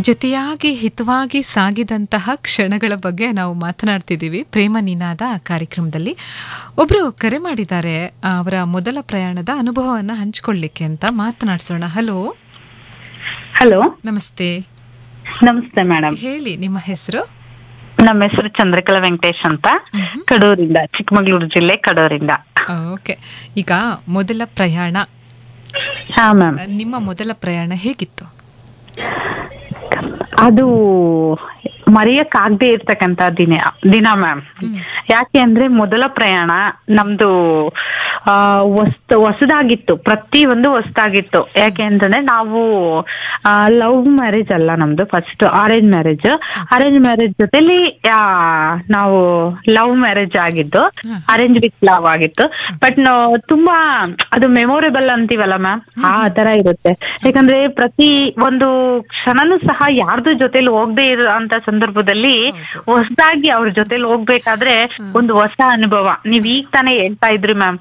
ಜೊತೆಯಾಗಿ ಹಿತವಾಗಿ ಸಾಗಿದಂತಹ ಕ್ಷಣಗಳ ಬಗ್ಗೆ ನಾವು ಮಾತನಾಡ್ತಿದ್ದೀವಿ ಪ್ರೇಮ ನಿನಾದ ಕಾರ್ಯಕ್ರಮದಲ್ಲಿ ಒಬ್ರು ಕರೆ ಮಾಡಿದ್ದಾರೆ ಆ, ಅವರ ಮೊದಲ ಪ್ರಯಾಣದ ಅನುಭವವನ್ನ ಹಂಚಿಕೊಳ್ಳಿಕ್ಕೆ ಅಂತ ಮಾತನಾಡ್ಸೋಣ ಹಲೋ ಹಲೋ ನಮಸ್ತೆ ನಮಸ್ತೆ ಮೇಡಮ್ ಹೇಳಿ ನಿಮ್ಮ ಹೆಸರು ನಮ್ಮ ಹೆಸರು ಚಂದ್ರಕಲಾ ವೆಂಕಟೇಶ್ ಅಂತ ಕಡೂರಿಂದ ಚಿಕ್ಕಮಗಳೂರು ಜಿಲ್ಲೆ ಕಡೂರಿಂದ ಓಕೆ ಈಗ ಮೊದಲ ಪ್ರಯಾಣ ಹಾ ಮ್ಯಾಮ್ ಆ, ನಿಮ್ಮ ಮೊದಲ ಪ್ರಯಾಣ ಹೇಗಿತ್ತು ಅದು ಮರೆಯಕ್ಕಾಗದೆ ಇರ್ತಕ್ಕಂತ ದಿನ ದಿನ ಮ್ಯಾಮ್ ಯಾಕೆ ಅಂದ್ರೆ ಮೊದಲ ಪ್ರಯಾಣ ನಮ್ದು ಆ ಹೊಸ್ತು ಹೊಸದಾಗಿತ್ತು ಪ್ರತಿ ಒಂದು ಹೊಸದಾಗಿತ್ತು ಯಾಕೆ ಅಂತಂದ್ರೆ ನಾವು ಲವ್ ಮ್ಯಾರೇಜ್ ಅಲ್ಲ ನಮ್ದು first arrange marriage arrange marriage ಜೊತೆಲಿ ಆ, ನಾವು ಲವ್ ಮ್ಯಾರೇಜ್ ಆಗಿದ್ದು ಅರೇಂಜ್ ವಿತ್ ಲವ್ ಆಗಿತ್ತು ಬಟ್ ತುಂಬಾ ಅದು ಮೆಮೊರೇಬಲ್ ಅಂತೀವಲ್ಲ ಮ್ಯಾಮ್ ಆ ತರ ಇರುತ್ತೆ ಯಾಕಂದ್ರೆ ಪ್ರತಿ ಒಂದು ಕ್ಷಣನೂ ಸಹ ಯಾರ್ದು ಜೊತೆಲಿ ಹೋಗದೆ ಇರೋ ಅಂತ ಸಂದರ್ಭದಲ್ಲಿ ಹೊಸದಾಗಿ ಅವ್ರ ಜೊತೆಲಿ ಹೋಗ್ಬೇಕಾದ್ರೆ ಒಂದು ಹೊಸ ಅನುಭವ ನೀವ್ ಈಗ ತಾನೇ ಹೇಳ್ತಾ ಇದ್ರಿ ಮ್ಯಾಮ್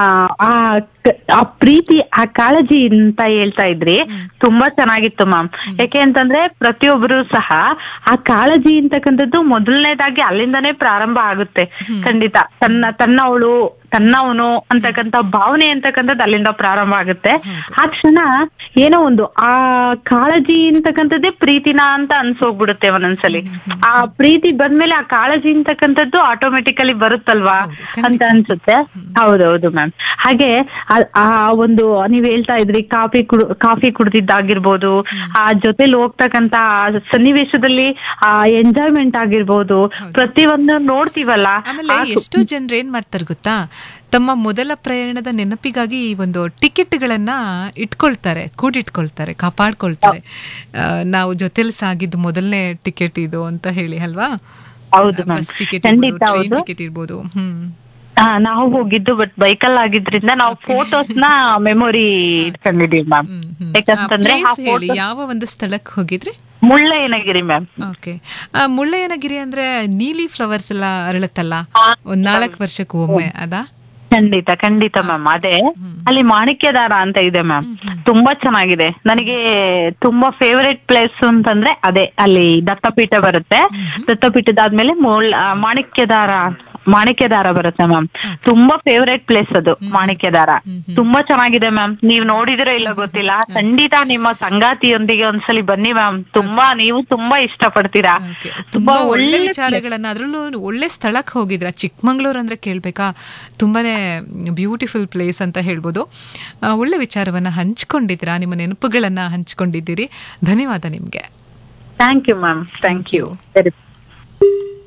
ಆ ಕ- ಆ ಪ್ರೀತಿ ಆ ಕಾಳಜಿ ಅಂತ ಹೇಳ್ತಾ ಇದ್ರಿ ತುಂಬಾ ಚೆನ್ನಾಗಿತ್ತು ಮ್ಯಾಮ್ ಯಾಕೆ ಅಂತಂದ್ರೆ ಪ್ರತಿಯೊಬ್ಬರು ಸಹ ಆ ಕಾಳಜಿ ಅಂತಕ್ಕಂಥದ್ದು ಮೊದಲನೇದಾಗಿ ಅಲ್ಲಿಂದಾನೇ ಪ್ರಾರಂಭ ಆಗುತ್ತೆ ಖಂಡಿತ ತನ್ನ ತನ್ನವಳು ತನ್ನವನು ಅಂತಕ್ಕಂಥ ಭಾವನೆ ಅಂತಕ್ಕಂಥದ್ದು ಅಲ್ಲಿಂದ ಪ್ರಾರಂಭ ಆಗುತ್ತೆ ಆ ಕ್ಷಣ ಏನೋ ಒಂದು ಆ ಕಾಳಜಿ ಅಂತಕ್ಕಂಥದ್ದೇ ಪ್ರೀತಿನ ಅಂತ ಅನ್ಸೋಗ್ಬಿಡುತ್ತೆ ಒಂದೊಂದ್ಸಲಿ ಆ ಪ್ರೀತಿ ಬಂದ್ಮೇಲೆ ಆ ಕಾಳಜಿ ಅಂತಕ್ಕಂಥದ್ದು ಆಟೋಮೆಟಿಕಲಿ ಬರುತ್ತಲ್ವಾ ಅಂತ ಅನ್ಸುತ್ತೆ ಹೌದೌದು ಮ್ಯಾಮ್ ಹಾಗೆ ಆ- ಆ ಒಂದು ನೀವ್ ಹೇಳ್ತಾ ಇದ್ರಿ ಕಾಫಿ ಕುಡ್ ಕಾಫಿ ಕುಡ್ದಿದ್ದಾಗಿರ್ಬೋದು ಆ ಜೊತೆಲಿ ಹೋಗ್ತಕ್ಕಂತ ಆ ಸನ್ನಿವೇಶದಲ್ಲಿ ಆ ಎಂಜಾಯ್ಮೆಂಟ್ ಆಗಿರ್ಬೋದು ಪ್ರತಿಯೊಂದು ನೋಡ್ತೀವಲ್ಲ ಆಮೇಲೆ ಆ ಕು- ಎಷ್ಟೋ ಜನರು ಏನ್ ಮಾಡ್ತಾರೆ ಗೊತ್ತಾ ತಮ್ಮ ಮೊದಲ ಪ್ರಯಾಣದ ನೆನಪಿಗಾಗಿ ಈ ಒಂದು ಟಿಕೆಟ್ಗಳನ್ನ ಇಟ್ಕೊಳ್ತಾರೆ ಕೂಡಿಟ್ಕೊಳ್ತಾರೆ ಕಾಪಾಡ್ಕೊಳ್ತಾರೆ ಆ, ನಾವು ಜೊತೆಲಿ ಸಾಗಿದ್ದು ಮೊದಲನೇ ಟಿಕೆಟ್ ಇದು ಅಂತ ಹೇಳಿ ಅಲ್ವಾ ಹೌದು ಮ್ಯಾಮ್ ಬಸ್ ಟಿಕೆಟ್ ಖಂಡಿತ ಹೌದು ಟಿಕೆಟ್ ಇರ್ಬೋದು ಹ್ಮ್ ಹಾ ನಾವು ಹೋಗಿದ್ದು ಬಟ್ ಬೈಕಲ್ ಆಗಿದ್ರಿಂದ ನಾವು ಫೋಟೋಸ್ ನ ಮೆಮೊರಿ ಇಟ್ಕೊಂಡಿದೀವಿ ಮ್ಯಾಮ್ ಹ್ಮ್, ಹ್ಮ್. ಯಾಕಂತಂದ್ರೆ ಆ ಆ place ಹೇಳಿ photo- ಯಾವ ಒಂದು ಸ್ಥಳಕ್ಕೆ ಹೋಗಿದ್ರಿ ಮುಳ್ಳಯ್ಯನಗಿರಿ ಮ್ಯಾಮ್ ಓಕೆ ಮುಳ್ಳಯ್ಯನಗಿರಿ ಅಂದ್ರೆ ನೀಲಿ ಫ್ಲವರ್ಸ್ ಎಲ್ಲ ಅರಳುತ್ತಲ್ಲ ಒಂದ್ ನಾಲ್ಕು ವರ್ಷಕ್ಕೂ ಒಮ್ಮೆ ಅದಾ ಖಂಡಿತ ಖಂಡಿತ ಮ್ಯಾಮ್ ಅದೇ ಅಲ್ಲಿ ಮಾಣಿಕ್ಯದಾರ ಅಂತ ಇದೆ ಮ್ಯಾಮ್ ತುಂಬಾ ಚೆನ್ನಾಗಿದೆ ನನಗೆ ತುಂಬಾ ಫೇವರೇಟ್ ಪ್ಲೇಸ್ ಅಂತಂದ್ರೆ ಅದೇ ಅಲ್ಲಿ ದತ್ತಪೀಠ ಬರುತ್ತೆ ದತ್ತಪೀಠದಾದ್ಮೇಲೆ ಮೂಳ್ ಆ, ಮಾಣಿಕ್ಯದಾರ ಮಾಣಿಕ್ಯದಾರ ಬರುತ್ತೆ ಮ್ಯಾಮ್ ತುಂಬಾ ಫೇವರೇಟ್ ಪ್ಲೇಸ್ ಅದು ಮಾಣಿಕ್ಯದಾರ ತುಂಬಾ ಚೆನ್ನಾಗಿದೆ ಮ್ಯಾಮ್ ನೀವ್ ನೋಡಿದಿರೋ ಇಲ್ಲ ಗೊತ್ತಿಲ್ಲ ಖಂಡಿತ ನಿಮ್ಮ ಸಂಗಾತಿಯೊಂದಿಗೆ ಒಂದ್ಸಲಿ ಬನ್ನಿ ಮ್ಯಾಮ್ ತುಂಬಾ ನೀವು ತುಂಬಾ ಇಷ್ಟಪಡ್ತೀರಾ Okay. ತುಂಬಾ ತುಂಬಾ ಒಳ್ಳೆ ಒಳ್ಳೆ ವಿಚಾರಗಳನ್ನ ಅದ್ರಲ್ಲೂ ಒಳ್ಳೆ ಸ್ಥಳಕ್ಕೆ ಹೋಗಿದ್ರ ಚಿಕ್ಕಮಂಗ್ಳೂರ್ ಅಂದ್ರೆ ಕೇಳ್ಬೇಕಾ ತುಂಬಾನೇ ಬ್ಯೂಟಿಫುಲ್ ಪ್ಲೇಸ್ ಅಂತ ಹೇಳ್ಬೋದು ಆ, ಒಳ್ಳೆ ವಿಚಾರವನ್ನ ಹಂಚ್ಕೊಂಡಿದ್ದೀರಾ ನಿಮ್ಮ ನೆನಪುಗಳನ್ನ ಹಂಚ್ಕೊಂಡಿದ್ದೀರಿ ಧನ್ಯವಾದ ನಿಮ್ಗೆ thank you ma'am thank you very